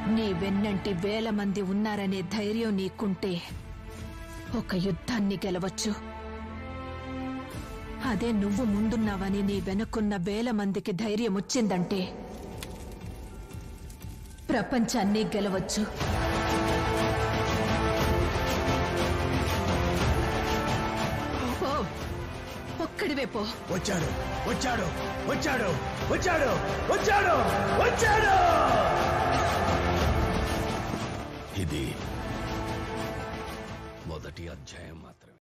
నీ వెన్నంటి వేల మంది ఉన్నారనే ధైర్యం నీకుంటే ఒక యుద్ధాన్ని గెలవచ్చు అదే నువ్వు ముందున్నావని నీ వెనకున్న వేల మందికి ధైర్యం వచ్చిందంటే ప్రపంచాన్ని గెలవచ్చు పో ఒక్కడివే పో వచ్చాడు వచ్చాడు వచ్చాడు వచ్చాడు వచ్చాడు వచ్చాడు ఇది మొదటి అధ్యాయం మాత్రం